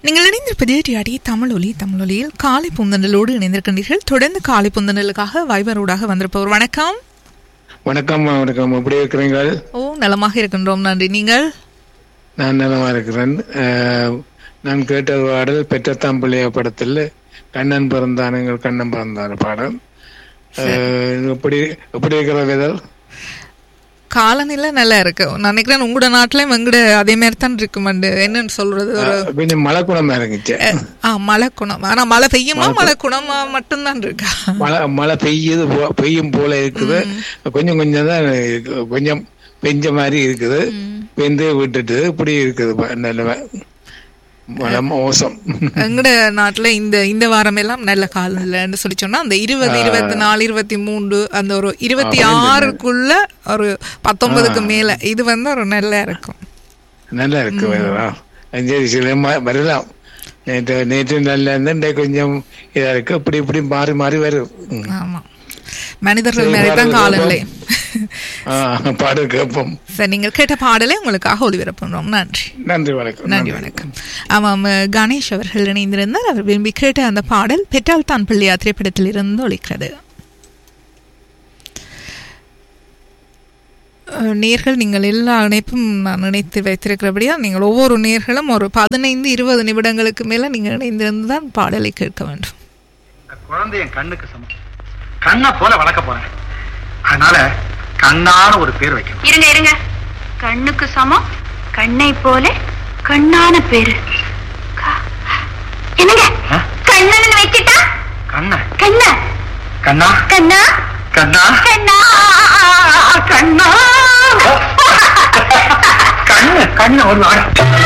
நீங்கள் இணைந்திருப்பது டிஆடி தமிழொலி தமிழொலியில் காலை புந்தண்டலோடு இணைந்திருக்கின்றீர்கள் தொடர்ந்து காலை புந்தண்டலுக்காக வைபரோடாக வந்திருப்பவர் வணக்கம் வணக்கம் வணக்கம் எப்படி இருக்கிறீங்க ஓ நலமாக இருக்கின்றோம் நன்றி நீங்கள் நான் நலமா இருக்கிறேன் அஹ், நான் கேட்ட பாடல் பெற்றத்தாம் பிள்ளைய படத்தில் கண்ணன் பிறந்தானுங்கள் கண்ணன் பிறந்தார் பாடல் அஹ், எப்படி எப்படி இருக்கிற விதல் காலநிலை நல்லா இருக்கு நான் நினைக்கிறேன் உங்களோட நாட்டிலையும் எங்கட அதே மாதிரி தான் இருக்குமாண்டு என்னன்னு சொல்றது ஒரு கொஞ்சம் மழை குணமா இருந்துச்சு ஆ மழை குணம் ஆனா மழை பெய்யுமா மழை குணமா மட்டும்தான் இருக்கா மழை மழை பெய்யுது போ- பெய்யும் போல இருக்குது கொஞ்சம் கொஞ்சம் தான் இருக்கு. கொஞ்சம் பெஞ்ச மாதிரி இருக்குது பெய்ந்து விட்டுட்டு இப்படி இருக்குது ப- நிலைமை மழை மோசம் எங்கட நாட்டுல இந்த இந்த வாரம் எல்லாம் நல்ல காலநிலைன்னு சொல்லி சொன்னா அந்த இருபது இருபத்தி நாலு இருபத்தி மூன்று அந்த ஒரு இருபத்தி ஆறுக்குள்ள ஒரு பத்தொன்பதுக்கு மேல இது வந்து ஒரு நல்லா இருக்கும் நல்லா இருக்கு வரலாம் சரி சில ம- வரலாம் நேற்று நேற்று நல்லா இருந்தா இன்றைக்கு கொஞ்சம் இதா இருக்கு இப்படி இப்படி மாறி மாறி வரும் ம். ஆமா மனிதர்கள் சரி, மாதிரி தான் பாடல் காலநிலை ஆ, பாடு கேட்போம் சரி நீங்கள் கேட்ட பாடலை உங்களுக்காக ஒளிபரப்புகிறோம் நன்றி நன்றி வணக்கம் நன்றி வணக்கம் ஆமாம் கணேஷ் அவர்கள் இணைந்திருந்தார் அவர் விரும்பி கேட்ட அந்த பாடல் பெற்றால் தான் பிள்ளையா திரைப்படத்தில் இருந்து ஒழிக்கிறது அஹ், நேர்கள் நீங்கள் எல்லா இணைப்பும் நான் நினைத்து வைத்திருக்கிறபடியா நீங்கள் ஒவ்வொரு நேர்களும் ஒரு பதினைந்து இருபது நிமிடங்களுக்கு மேல நீங்கள் இணைந்திருந்து தான் பாடலை கேட்க வேண்டும் இந்த குழந்தை என் கண்ணுக்கு சமம் கண்ணை போல வளர்க்க போறேன் அதனால கண்ணான ஒரு பேர் வைக்கணும் இருங்க இருங்க கண்ணுக்கு சமம் கண்ணை போல கண்ணான பேரு க- என்னங்க ஆ? கண்ணன் வச்சுட்டா கண்ண கண்ணா கண்ணா கண்ணா கண்ணா கண்ணா கண்ணா கண்ணு கண்ணு ஒரு வாரம்